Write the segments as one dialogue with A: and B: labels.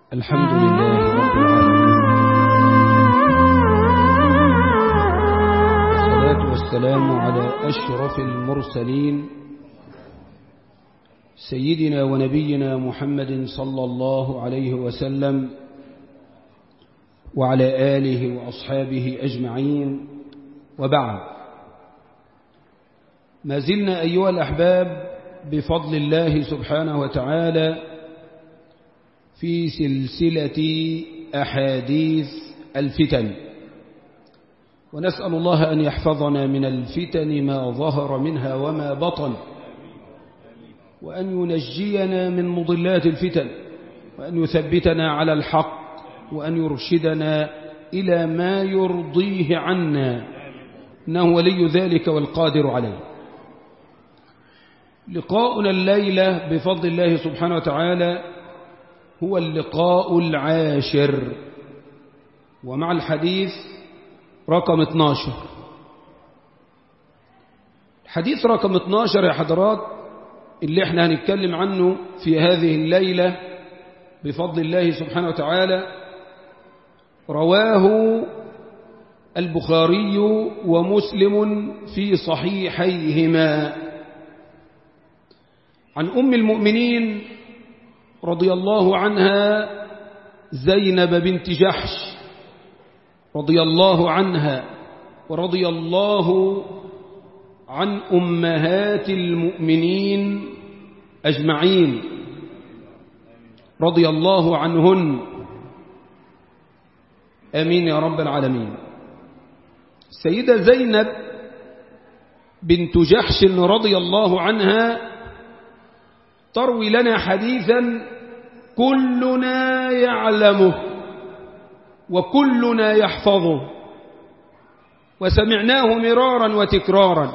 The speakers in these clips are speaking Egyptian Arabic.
A: الحمد لله رب العالمين والصلاة والسلام على أشرف المرسلين سيدنا ونبينا محمد صلى الله عليه وسلم وعلى آله وأصحابه أجمعين وبعد ما زلنا أيها الأحباب بفضل الله سبحانه وتعالى في سلسلة أحاديث الفتن ونسأل الله أن يحفظنا من الفتن ما ظهر منها وما بطن وأن ينجينا من مضلات الفتن وأن يثبتنا على الحق وأن يرشدنا إلى ما يرضيه عنا إنه ولي ذلك والقادر عليه لقاؤنا الليلة بفضل الله سبحانه وتعالى هو اللقاء العاشر ومع الحديث رقم 12 الحديث رقم 12 يا حضرات اللي احنا هنتكلم عنه في هذه الليلة بفضل الله سبحانه وتعالى رواه البخاري ومسلم في صحيحيهما عن أم المؤمنين رضي الله عنها زينب بنت جحش رضي الله عنها ورضي الله عن أمهات المؤمنين أجمعين رضي الله عنهن أمين يا رب العالمين السيدة زينب بنت جحش رضي الله عنها تروي لنا حديثا كلنا يعلمه وكلنا يحفظه وسمعناه مرارا وتكرارا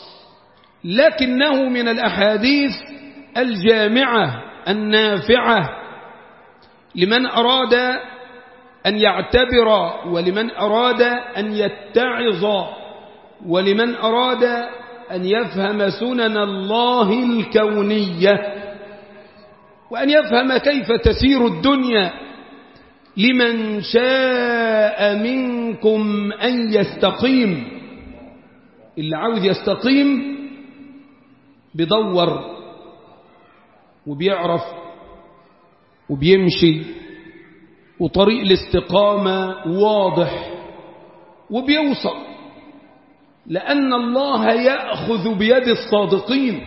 A: لكنه من الأحاديث الجامعة النافعة لمن أراد أن يعتبر ولمن أراد أن يتعظ ولمن أراد أن يفهم سنن الله الكونية وأن يفهم كيف تسير الدنيا لمن شاء منكم أن يستقيم اللي عاوز يستقيم بيدور وبيعرف وبيمشي وطريق الاستقامة واضح وبيوصل لأن الله يأخذ بيد الصادقين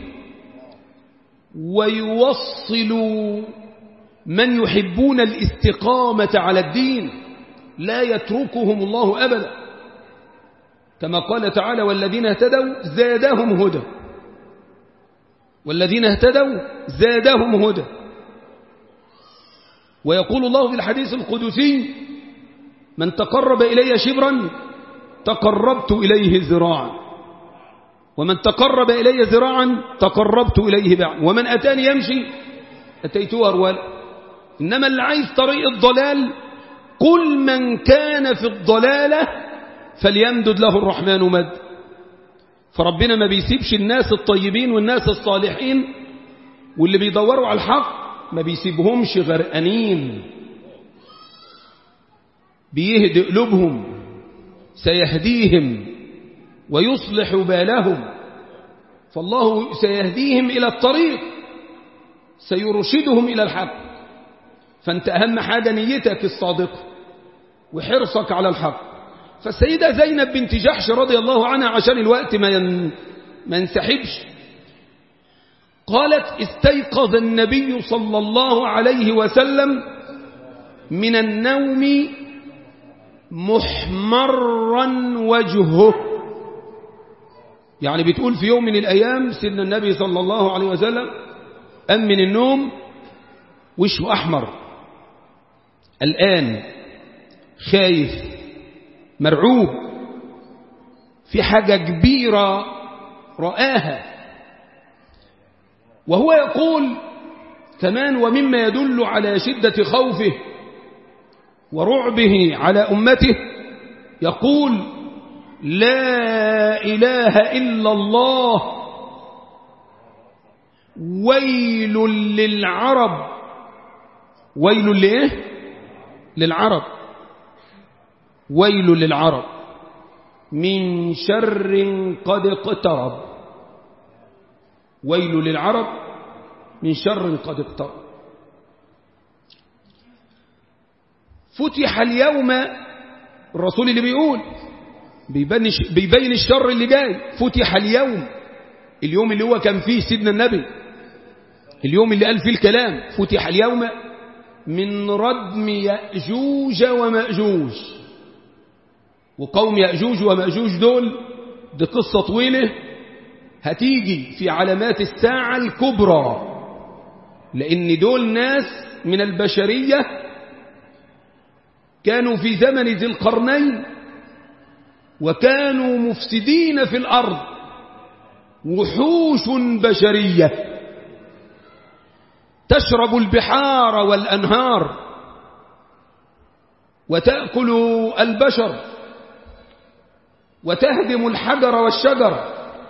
A: ويوصل من يحبون الاستقامة على الدين لا يتركهم الله أبدا كما قال تعالى والذين اهتدوا زادهم هدى والذين اهتدوا زادهم هدى ويقول الله في الحديث القدسي من تقرب إلي شبرا تقربت إليه ذراعا ومن تقرب إلي ذراعا تقربت إليه باعا ومن أتاني يمشي أتيته أرولا إنما اللي عايز طريق الضلال كل من كان في الضلالة فليمدد له الرحمن مد فربنا ما بيسيبش الناس الطيبين والناس الصالحين واللي بيدوروا على الحق ما بيسيبهمش غرقانين بيهدئ قلوبهم سيهديهم ويصلح بالهم فالله سيهديهم إلى الطريق سيرشدهم إلى الحق فأنت أهم حاجة نيتك الصادقة وحرصك على الحق فالسيدة زينب بنت جحش رضي الله عنها عشان الوقت ما ين... ما ينسحبش قالت استيقظ النبي صلى الله عليه وسلم من النوم محمرا وجهه يعني بتقول في يوم من الأيام سيدنا النبي صلى الله عليه وسلم أم من النوم وشه أحمر الآن خايف مرعوب في حاجة كبيرة رآها وهو يقول كمان ومما يدل على شدة خوفه ورعبه على أمته يقول لا إله إلا الله ويل للعرب ويل لإيه للعرب ويل للعرب من شر قد اقترب ويل للعرب من شر قد اقترب فتح اليوم الرسول اللي بيقول بيبين الشر اللي جاي فتح اليوم اليوم اللي هو كان فيه سيدنا النبي اليوم اللي قال فيه الكلام فتح اليوم من ردم يأجوج ومأجوج وقوم يأجوج ومأجوج دول دي قصة طويلة هتيجي في علامات الساعة الكبرى لأن دول ناس من البشرية كانوا في زمن ذي القرنين وكانوا مفسدين في الأرض وحوش بشرية تشرب البحار والأنهار وتأكل البشر وتهدم الحجر والشجر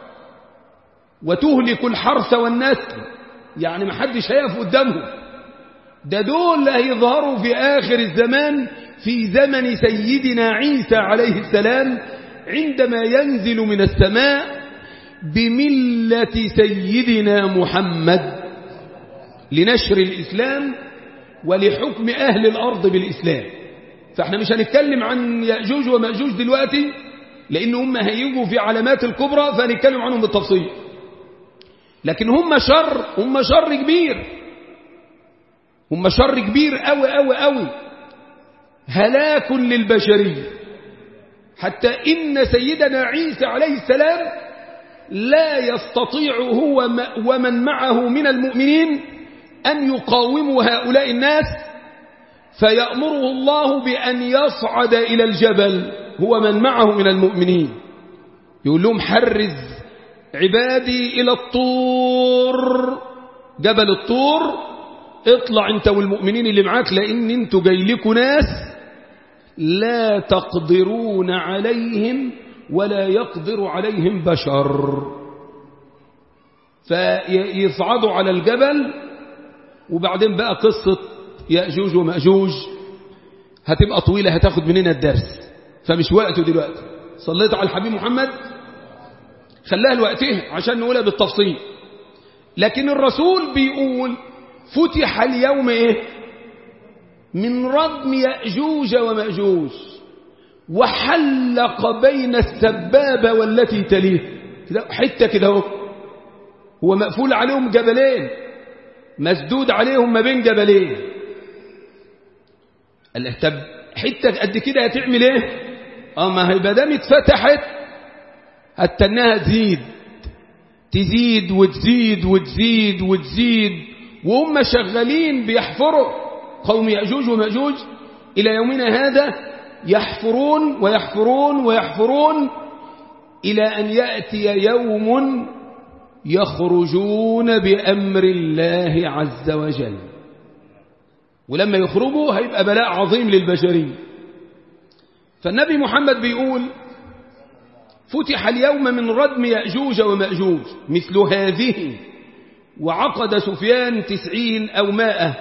A: وتهلك الحرث والنسل يعني ما حدش هيقف قدامهم ده دول هيظهروا في آخر الزمان في زمن سيدنا عيسى عليه السلام عندما ينزل من السماء بملة سيدنا محمد لنشر الإسلام ولحكم أهل الأرض بالإسلام فاحنا مش هنتكلم عن يأجوج ومأجوج دلوقتي لأن هم هيجوا في علامات الكبرى فهنتكلم عنهم بالتفصيل لكن هم شر هم شر كبير هم شر كبير قوي قوي قوي هلاك للبشرية حتى إن سيدنا عيسى عليه السلام لا يستطيع هو ومن معه من المؤمنين أن يقاوموا هؤلاء الناس فيأمره الله بأن يصعد إلى الجبل هو من معه من المؤمنين يقول لهم حرز عبادي إلى الطور جبل الطور اطلع انت والمؤمنين اللي معاك لأن انتوا جاي لكم ناس لا تقدرون عليهم ولا يقدر عليهم بشر فيصعدوا على الجبل وبعدين بقى قصة يأجوج ومأجوج هتبقى طويلة هتاخد مننا الدرس فمش وقته دلوقتي صليت على الحبيب محمد خلاها لوقتها عشان نقولها بالتفصيل لكن الرسول بيقول فتح اليوم ايه من ردم يأجوج ومأجوج وحلق بين السبابة والتي تليه كده حتة كده هو هو مقفول عليهم جبلين مسدود عليهم ما بين جبلين قال له طب حتة قد كده هتعمل ايه اه ما هي بدام اتفتحت هتنها تزيد تزيد وتزيد وتزيد وتزيد وهم شغالين بيحفروا قوم يأجوج ومأجوج إلى يومنا هذا يحفرون ويحفرون ويحفرون إلى أن يأتي يوم يخرجون بأمر الله عز وجل ولما يخرجوا هيبقى بلاء عظيم للبشرية فالنبي محمد بيقول فتح اليوم من ردم يأجوج ومأجوج مثل هذه وعقد سفيان تسعين أو مائة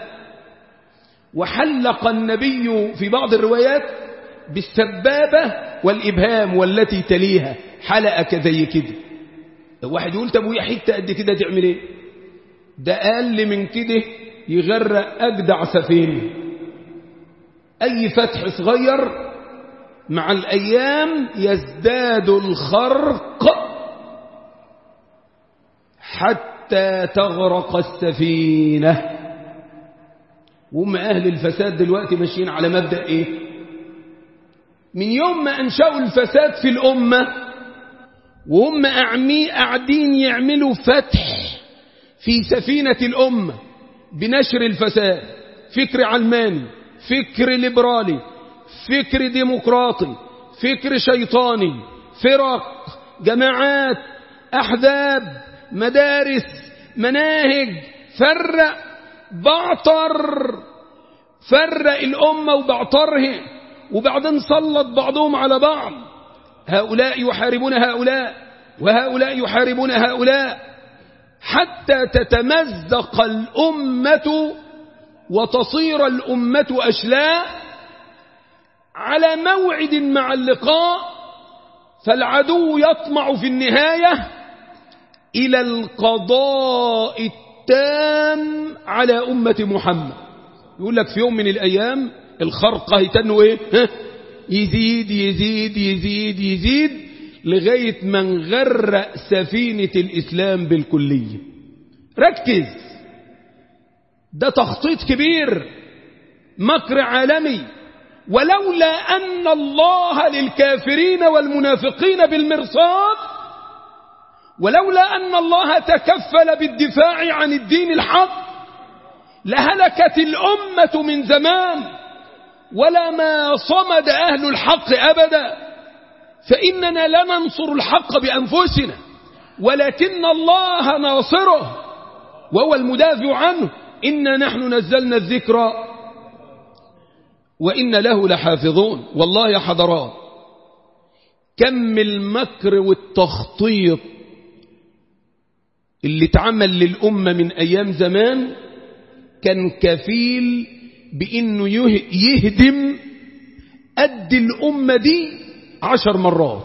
A: وحلق النبي في بعض الروايات بالسبابة والإبهام والتي تليها حلقة زي كده واحد يقول طب وهي حته قد كده تعمل ايه ده اقل من كده يغرق اجدع سفينه اي فتح صغير مع الايام يزداد الخرق حتى تغرق السفينه وهم اهل الفساد دلوقتي ماشيين على مبدا ايه من يوم ما انشأوا الفساد في الامه وهم أعمي قاعدين يعملوا فتح في سفينة الأمة بنشر الفساد فكر علماني فكر ليبرالي فكر ديمقراطي فكر شيطاني فرق جماعات أحزاب مدارس مناهج فرق بعطر فرق الأمة وبعطرها وبعدين سلط بعضهم على بعض هؤلاء يحاربون هؤلاء وهؤلاء يحاربون هؤلاء حتى تتمزق الأمة وتصير الأمة أشلاء على موعد مع اللقاء فالعدو يطمع في النهاية إلى القضاء التام على أمة محمد يقول لك في يوم من الأيام الخرقة هيتنوا إيه ها؟ يزيد يزيد يزيد يزيد لغاية ما نغرق سفينة الإسلام بالكلية ركز ده تخطيط كبير مكر عالمي ولولا أن الله للكافرين والمنافقين بالمرصاد ولولا أن الله تكفل بالدفاع عن الدين الحق لهلكت الأمة من زمان ولا ما صمد أهل الحق أبدا فإننا لا ننصر الحق بأنفسنا ولكن الله ناصره وهو المدافع عنه إنا نحن نزلنا الذكر وإن له لحافظون والله يا حضرات كم المكر والتخطيط اللي اتعمل للأمة من أيام زمان كان كفيل بأنه يهدم قد الأمة دي عشر مرات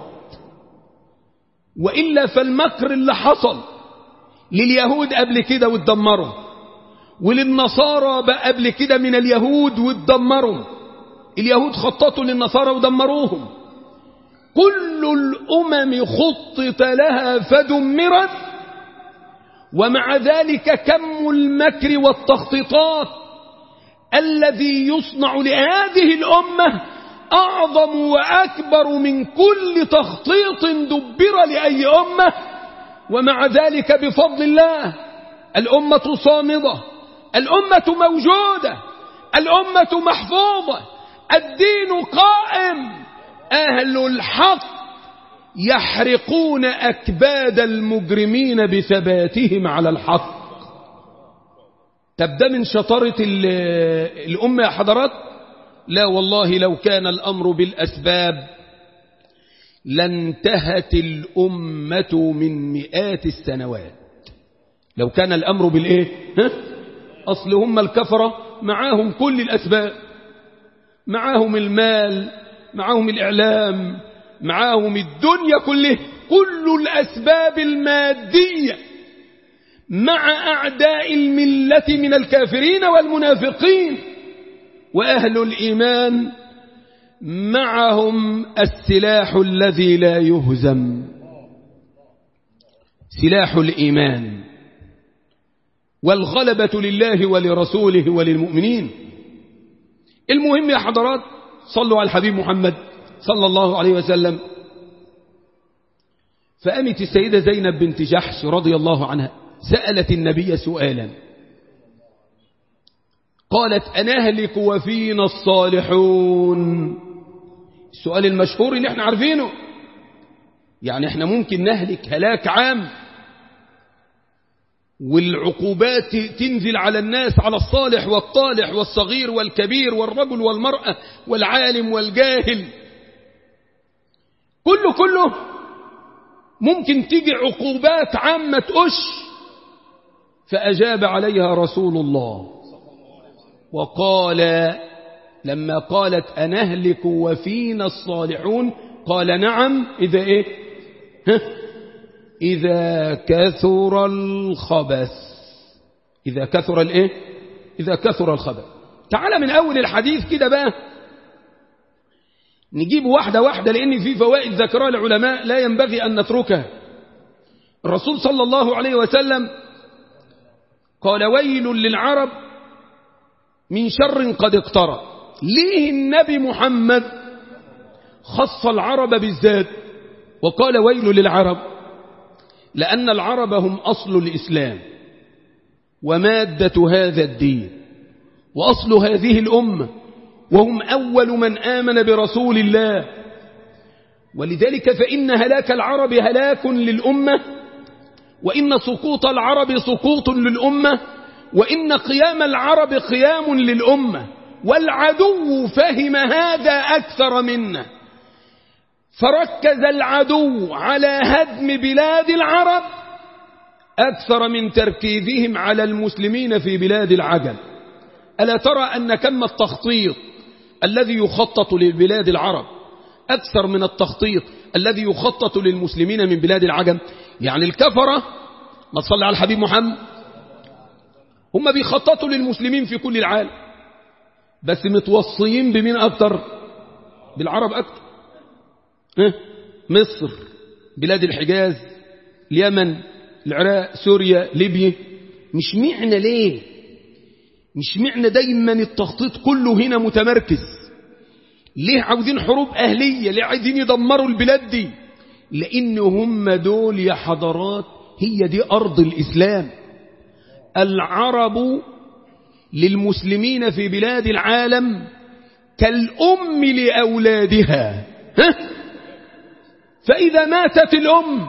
A: وإلا فالمكر اللي حصل لليهود قبل كده واتدمروا وللنصارى بقى قبل كده من اليهود واتدمروا اليهود خططوا للنصارى ودمروهم كل الأمم خطط لها فدمرت ومع ذلك كم المكر والتخطيطات الذي يصنع لهذه الأمة أعظم وأكبر من كل تخطيط دبر لأي أمة ومع ذلك بفضل الله الأمة صامدة الأمة موجودة الأمة محفوظة الدين قائم أهل الحق يحرقون أكباد المجرمين بثباتهم على الحق تبدأ من شطارة الأمة يا حضرات لا والله لو كان الأمر بالأسباب لانتهت الأمة من مئات السنوات لو كان الأمر بالإيه ها؟ أصل هم الكفرة معاهم كل الأسباب معاهم المال معاهم الإعلام معاهم الدنيا كله كل الأسباب المادية مع أعداء الملة من الكافرين والمنافقين وأهل الإيمان معهم السلاح الذي لا يهزم سلاح الإيمان والغلبة لله ولرسوله وللمؤمنين المهم يا حضرات صلوا على الحبيب محمد صلى الله عليه وسلم فأمت السيدة زينب بنت جحش رضي الله عنها سألت النبي سؤالا قالت أنهلك وفينا الصالحون السؤال المشهور اللي احنا عارفينه يعني احنا ممكن نهلك هلاك عام والعقوبات تنزل على الناس على الصالح والطالح والصغير والكبير والرجل والمرأة والعالم والجاهل كله كله ممكن تيجي عقوبات عامة أش فأجاب عليها رسول الله وقال لما قالت أنهلك وفينا الصالحون قال نعم إذا إيه ها إذا كثر الخبث إذا كثر الإيه إذا كثر الخبث تعال من أول الحديث كده بقى نجيب واحدة واحدة لأن في فوائد ذكرها العلماء لا ينبغي أن نتركها الرسول صلى الله عليه وسلم قال ويل للعرب من شر قد اقترب ليه النبي محمد خص العرب بالذات وقال ويل للعرب لأن العرب هم أصل الإسلام ومادة هذا الدين وأصل هذه الأمة وهم أول من آمن برسول الله ولذلك فإن هلاك العرب هلاك للأمة وإن سقوط العرب سقوط للأمة وإن قيام العرب قيام للأمة والعدو فهم هذا أكثر منا فركز العدو على هدم بلاد العرب أكثر من تركيزهم على المسلمين في بلاد العجم ألا ترى أن كم التخطيط الذي يخطط لبلاد العرب أكثر من التخطيط الذي يخطط للمسلمين من بلاد العجم يعني الكفرة ما تصلي على الحبيب محمد هم بيخططوا للمسلمين في كل العالم بس متوصيين بمين أكتر بالعرب أكتر اه؟ مصر بلاد الحجاز اليمن العراق سوريا ليبيا مش معنى ليه مش معنى دايما التخطيط كله هنا متمركز ليه عاوزين حروب أهلية ليه عايزين يدمروا البلاد دي لأن هم دول يا حضارات هي دي أرض الإسلام العرب للمسلمين في بلاد العالم كالأم لأولادها ها؟ فإذا ماتت الأم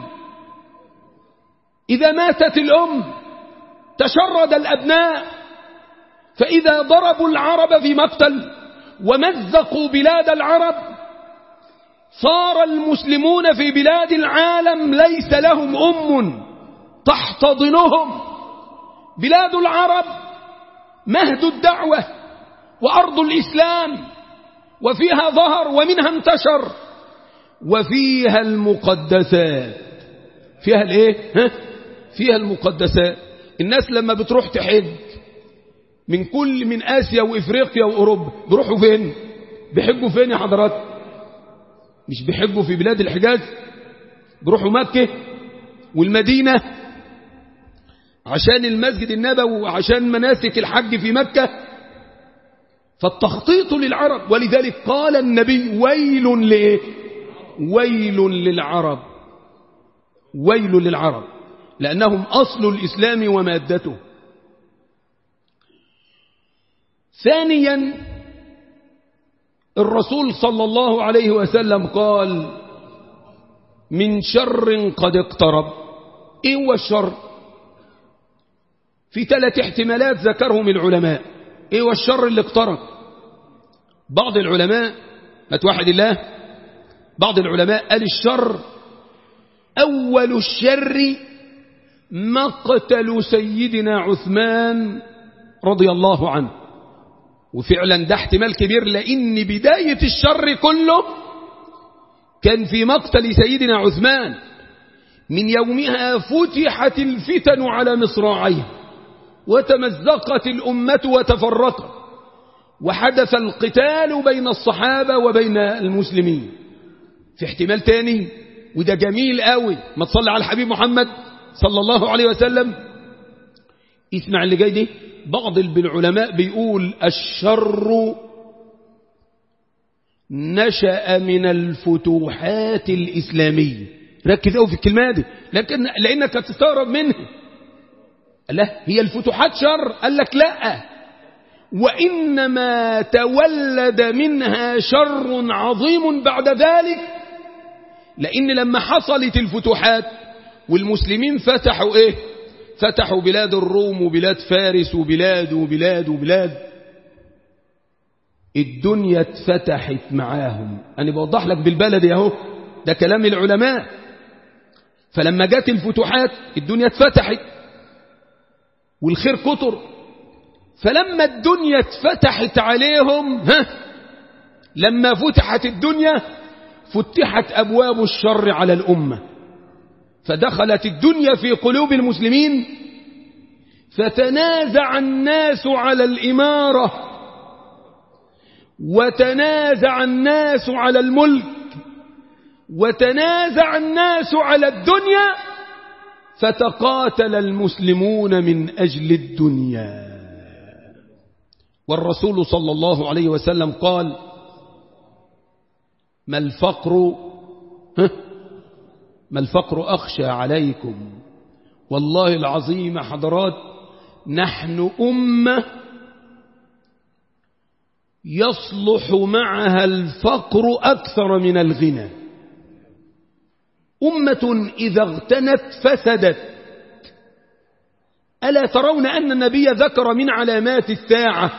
A: إذا ماتت الأم تشرد الأبناء فإذا ضربوا العرب في مقتل ومزقوا بلاد العرب صار المسلمون في بلاد العالم ليس لهم أم تحتضنهم بلاد العرب مهد الدعوة وأرض الإسلام وفيها ظهر ومنها انتشر وفيها المقدسات فيها الايه ها؟ فيها المقدسات الناس لما بتروح تحج من كل من آسيا وإفريقيا وأوروبا بيروحوا فين بيحجوا فين يا حضرات مش بيحجوا في بلاد الحجاز بيروحوا مكة والمدينة عشان المسجد النبوي وعشان مناسك الحج في مكة فالتخطيط للعرب ولذلك قال النبي ويل لإيه ويل للعرب ويل للعرب لأنهم أصل الإسلام ومادته ثانيا الرسول صلى الله عليه وسلم قال من شر قد اقترب ايه هو الشر في ثلاث احتمالات ذكرهم العلماء ايه هو الشر اللي اقترب بعض العلماء ما توحد الله بعض العلماء قال الشر أول الشر مقتل سيدنا عثمان رضي الله عنه وفعلا ده احتمال كبير لأن بداية الشر كله كان في مقتل سيدنا عثمان من يومها فتحت الفتن على مصراعيها وتمزقت الأمة وتفرقت وحدث القتال بين الصحابة وبين المسلمين في احتمال تاني وده جميل قوي ما تصلي على الحبيب محمد صلى الله عليه وسلم اسمع اللي جاي دي بعض العلماء بيقول الشر نشأ من الفتوحات الإسلامية ركز قوي في الكلمة دي لكن لأنك تستغرب منها لا هي الفتوحات شر قال لك لا وإنما تولد منها شر عظيم بعد ذلك لأن لما حصلت الفتوحات والمسلمين فتحوا إيه فتحوا بلاد الروم وبلاد فارس وبلاد وبلاد وبلاد الدنيا اتفتحت معاهم أنا بوضح لك بالبلد ياهو ده كلام العلماء فلما جت الفتوحات الدنيا اتفتحت والخير كتر فلما الدنيا اتفتحت عليهم ها لما فتحت الدنيا فتحت أبواب الشر على الأمة فدخلت الدنيا في قلوب المسلمين فتنازع الناس على الإمارة وتنازع الناس على الملك وتنازع الناس على الدنيا فتقاتل المسلمون من أجل الدنيا والرسول صلى الله عليه وسلم قال ما الفقر ما الفقر أخشى عليكم والله العظيم حضرات نحن أمة يصلح معها الفقر أكثر من الغنى أمة إذا اغتنت فسدت ألا ترون أن النبي ذكر من علامات الساعة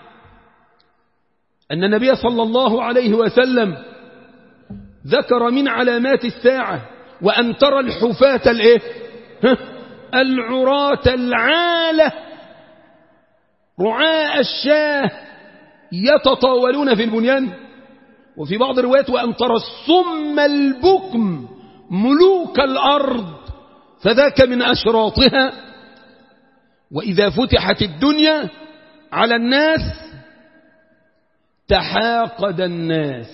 A: أن النبي صلى الله عليه وسلم ذكر من علامات الساعة وأن ترى الحفاة الايه العراة العالة رعاء الشاه يتطاولون في البنيان وفي بعض الروايات وأن ترى الصم البكم ملوك الأرض فذاك من أشراطها وإذا فتحت الدنيا على الناس تحاقد الناس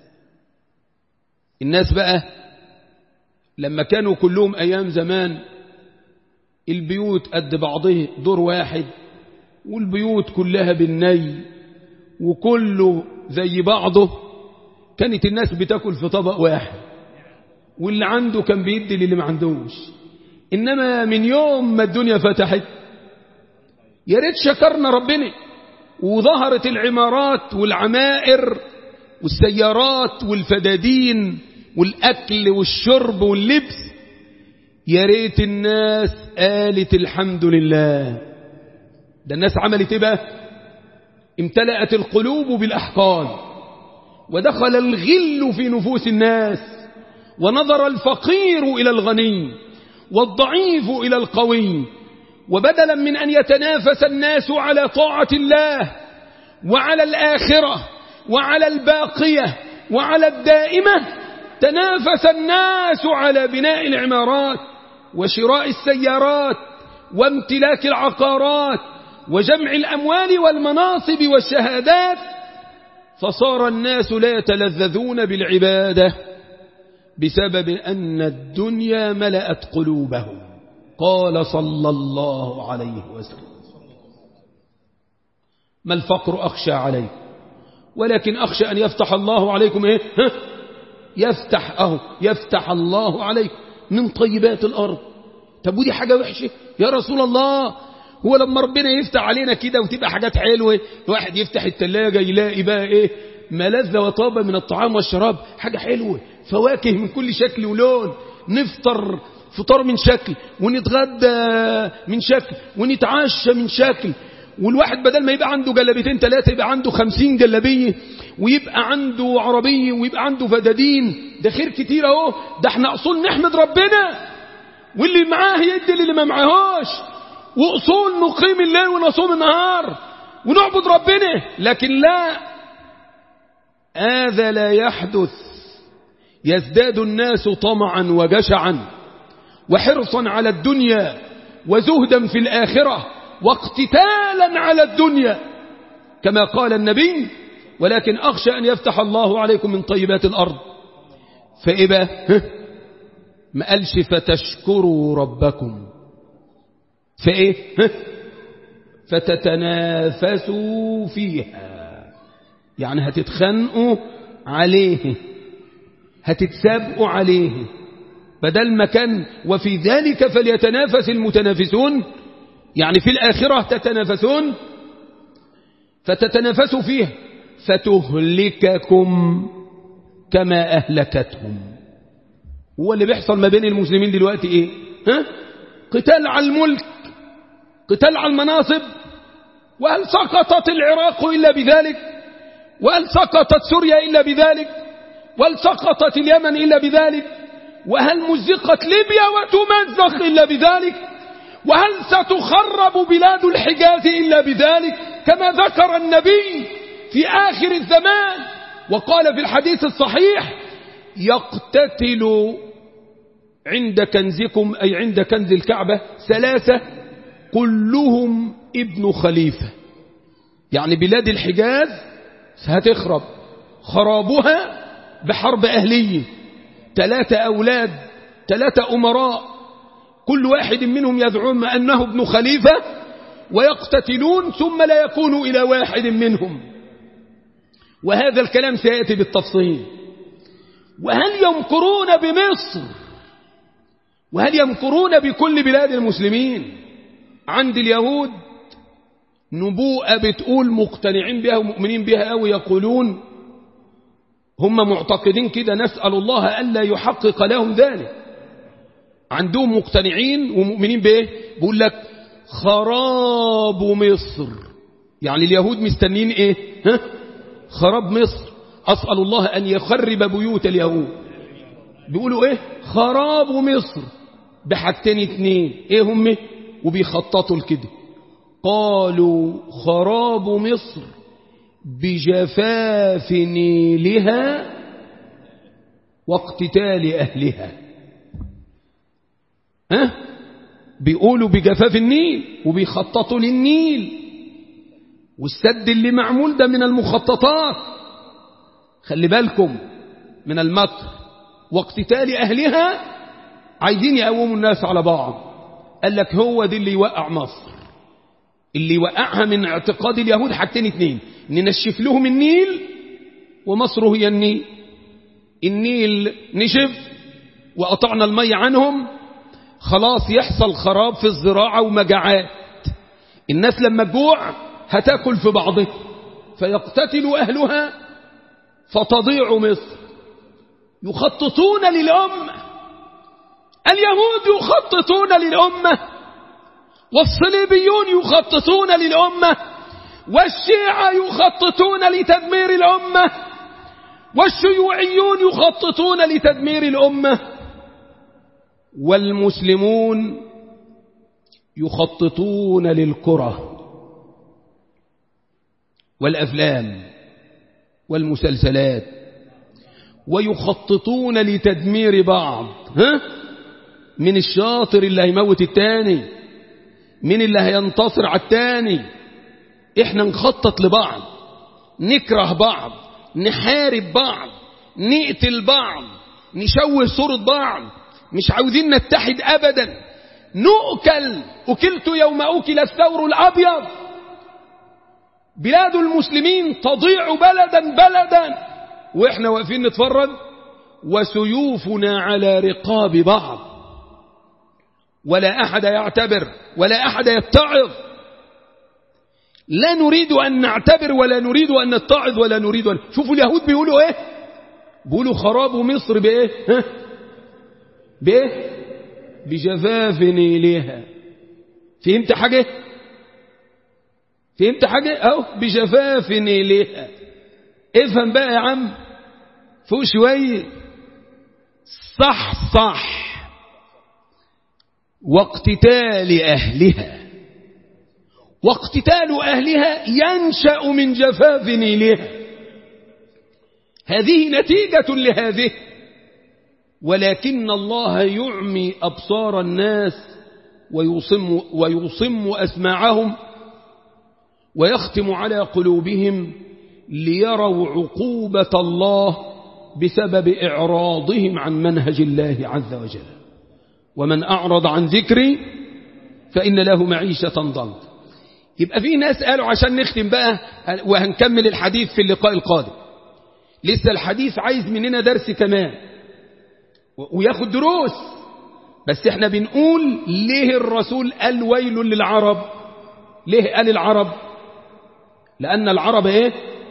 A: الناس بقى لما كانوا كلهم أيام زمان البيوت قد بعضه دور واحد والبيوت كلها بالني وكله زي بعضه كانت الناس بتاكل في طبق واحد واللي عنده كان بيدي للي ما عندوش إنما من يوم ما الدنيا فتحت يا ريت شكرنا ربنا وظهرت العمارات والعمائر والسيارات والفدادين والأكل والشرب واللبس يا ريت الناس قالت الحمد لله ده الناس عملت ايه بقى امتلأت القلوب بالأحقاد ودخل الغل في نفوس الناس ونظر الفقير إلى الغني والضعيف إلى القوي وبدلا من أن يتنافس الناس على طاعة الله وعلى الآخرة وعلى الباقية وعلى الدائمة تنافس الناس على بناء العمارات وشراء السيارات وامتلاك العقارات وجمع الأموال والمناصب والشهادات فصار الناس لا يتلذذون بالعبادة بسبب أن الدنيا ملأت قلوبهم قال صلى الله عليه وسلم ما الفقر أخشى عليكم ولكن أخشى أن يفتح الله عليكم إيه ها؟ يفتح أهو يفتح الله عليكم من طيبات الأرض طب ودي حاجة وحشة يا رسول الله هو لما ربنا يفتح علينا كده وتبقى حاجات حلوة الواحد يفتح التلاجة يلاقي بقى إيه ملذة وطابة من الطعام والشراب حاجة حلوة فواكه من كل شكل ولون نفطر فطار من شكل ونتغدى من شكل ونتعشى من شكل والواحد بدل ما يبقى عنده جلبيتين ثلاثة يبقى عنده خمسين جلبية ويبقى عنده عربية ويبقى عنده فدادين ده خير كتير اهو ده احنا اصول نحمد ربنا واللي معاه يدي اللي ما معاهوش واصول نقيم الليل ونصوم النهار ونعبد ربنا لكن لا هذا لا يحدث يزداد الناس طمعا وجشعا وحرصا على الدنيا وزهدا في الآخرة واقتتالا على الدنيا كما قال النبي ولكن أخشى أن يفتح الله عليكم من طيبات الأرض فإبا ما قالش فتشكروا ربكم فإيه فتتنافسوا فيها يعني هتتخنقوا عليه هتتسابقوا عليه بدل ما كان وفي ذلك فليتنافس المتنافسون يعني في الآخرة تتنافسون فتتنافسوا فيها فتهلككم كما أهلكتهم هو اللي بيحصل ما بين المسلمين دلوقتي ايه ها؟ قتال على الملك قتال على المناصب وهل سقطت العراق إلا بذلك وهل سقطت سوريا إلا بذلك وهل سقطت اليمن إلا بذلك وهل مزقت ليبيا وتمزق إلا بذلك وهل ستخرب بلاد الحجاز إلا بذلك كما ذكر النبي في آخر الزمان وقال في الحديث الصحيح يقتتل عند كنزكم أي عند كنز الكعبة ثلاثة كلهم ابن خليفة يعني بلاد الحجاز هتخرب خرابها بحرب أهلية ثلاثة أولاد ثلاثة أمراء كل واحد منهم يدعون أنه ابن خليفة ويقتتلون ثم لا يكون إلى واحد منهم وهذا الكلام سيأتي بالتفصيل وهل يمكرون بمصر وهل يمكرون بكل بلاد المسلمين عند اليهود نبوءة بتقول مقتنعين بها ومؤمنين بها أو يقولون هم معتقدين كده نسأل الله ألا يحقق لهم ذلك عندهم مقتنعين ومؤمنين بإيه بيقول لك خراب مصر يعني اليهود مستنين إيه ها؟ خراب مصر أسأل الله أن يخرب بيوت اليهود بيقولوا إيه خراب مصر بحاجتين اتنين إيه هم وبيخططوا لكده قالوا خراب مصر بجفاف نيلها واقتتال أهلها ها بيقولوا بجفاف النيل وبيخططوا للنيل والسد اللي معمول ده من المخططات خلي بالكم من المكر واقتتال أهلها عايزين يقوموا الناس على بعض قال لك هو دي اللي يوقع مصر اللي يوقعها من اعتقاد اليهود حاجتين اتنين ننشف لهم النيل ومصر هي النيل النيل نشف وقطعنا المي عنهم خلاص يحصل خراب في الزراعة ومجاعات الناس لما تجوع هتاكل في بعضها فيقتتل أهلها فتضيع مصر يخططون للأمة اليهود يخططون للأمة والصليبيون يخططون للأمة والشيعة يخططون لتدمير الأمة والشيوعيون يخططون لتدمير الأمة والمسلمون يخططون للكرة والأفلام والمسلسلات ويخططون لتدمير بعض ها؟ من الشاطر اللي هيموت التاني من اللي هينتصر على التاني احنا نخطط لبعض نكره بعض نحارب بعض نقتل بعض نشوه صورة بعض مش عاوزين نتحد أبدا نؤكل أكلت يوم أكل الثور الأبيض بلاد المسلمين تضيع بلدا بلدا وإحنا واقفين نتفرج وسيوفنا على رقاب بعض ولا أحد يعتبر ولا أحد يتعظ لا نريد أن نعتبر ولا نريد أن نتعظ ولا نريد أن شوفوا اليهود بيقولوا إيه بيقولوا خراب مصر بإيه ها؟ بإيه بجفاف نيلها فهمت حاجة فهمت حاجة أو بجفاف نيلها افهم بقى يا عم فوق شوية صح صح واقتتال أهلها واقتتال أهلها ينشأ من جفاف نيلها هذه نتيجة لهذه ولكن الله يعمي أبصار الناس ويصم, ويصم أسماعهم ويختم على قلوبهم ليروا عقوبة الله بسبب إعراضهم عن منهج الله عز وجل ومن أعرض عن ذكري فإن له معيشة ضنك يبقى في ناس قالوا عشان نختم بقى وهنكمل الحديث في اللقاء القادم لسه الحديث عايز مننا درس كمان وياخد دروس بس احنا بنقول ليه الرسول قال ويل للعرب ليه قال العرب لأن العرب ايه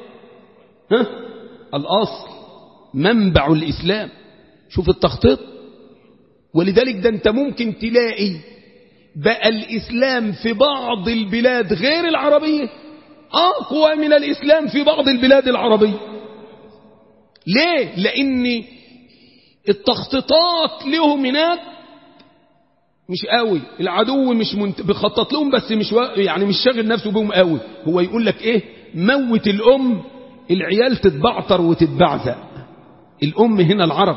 A: ها الأصل منبع الإسلام شوف التخطيط ولذلك ده انت ممكن تلاقي بقى الإسلام في بعض البلاد غير العربية أقوى من الإسلام في بعض البلاد العربية ليه؟ لأن التخطيطات لهم هناك مش قوي العدو مش منت... بيخطط لهم بس مش و... يعني مش شاغل نفسه بهم قوي هو يقول لك ايه موت الام العيال تتبعتر وتتبعزق الام هنا العرب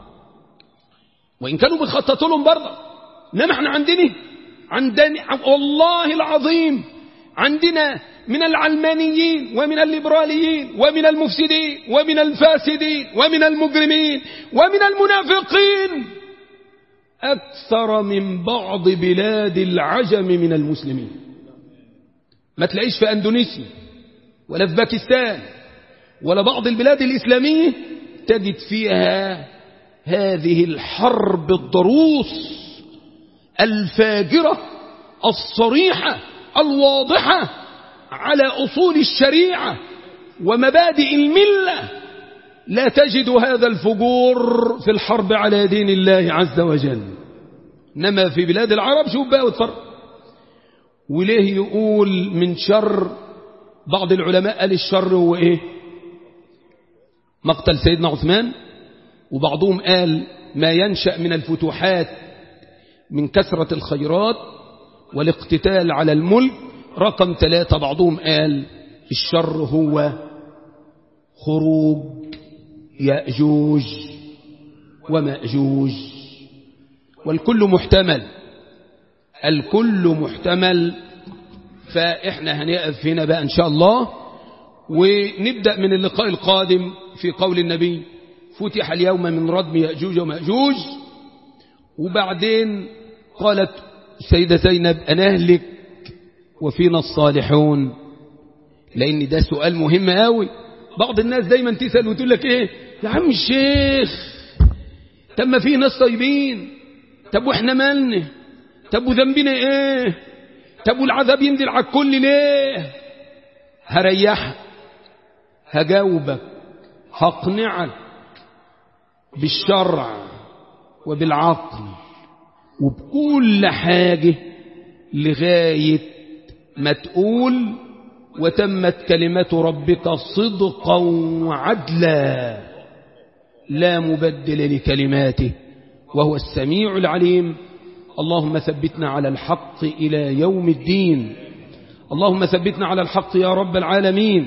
A: وان كانوا بيخططوا لهم برضه انما احنا عندنا عندنا والله العظيم عندنا من العلمانيين ومن الليبراليين ومن المفسدين ومن الفاسدين ومن المجرمين ومن المنافقين أكثر من بعض بلاد العجم من المسلمين ما تلاقيش في أندونيسيا ولا في باكستان ولا بعض البلاد الإسلامية تجد فيها هذه الحرب الضروس الفاجرة الصريحة الواضحة على أصول الشريعة ومبادئ الملة لا تجد هذا الفجور في الحرب على دين الله عز وجل إنما في بلاد العرب شوف بقى واتفرج وليه يقول من شر بعض العلماء قال الشر هو ايه مقتل سيدنا عثمان وبعضهم قال ما ينشأ من الفتوحات من كثرة الخيرات والاقتتال على الملك رقم ثلاثة بعضهم قال الشر هو خروج يأجوج ومأجوج والكل محتمل الكل محتمل فإحنا هنقف هنا بقى إن شاء الله ونبدأ من اللقاء القادم في قول النبي فتح اليوم من ردم يأجوج ومأجوج وبعدين قالت السيدة زينب أنهلك وفينا الصالحون لأن ده سؤال مهم قوي بعض الناس دايما تسأل وتقول لك ايه يا عم الشيخ طب ما في ناس طيبين طب واحنا مالنا طب وذنبنا ايه طب والعذاب ينزل على الكل ليه هريحك هجاوبك هقنعك بالشرع وبالعقل وبكل حاجة لغاية ما تقول وتمت كلمة ربك صدقا وعدلا لا مبدل لكلماته وهو السميع العليم اللهم ثبتنا على الحق إلى يوم الدين اللهم ثبتنا على الحق يا رب العالمين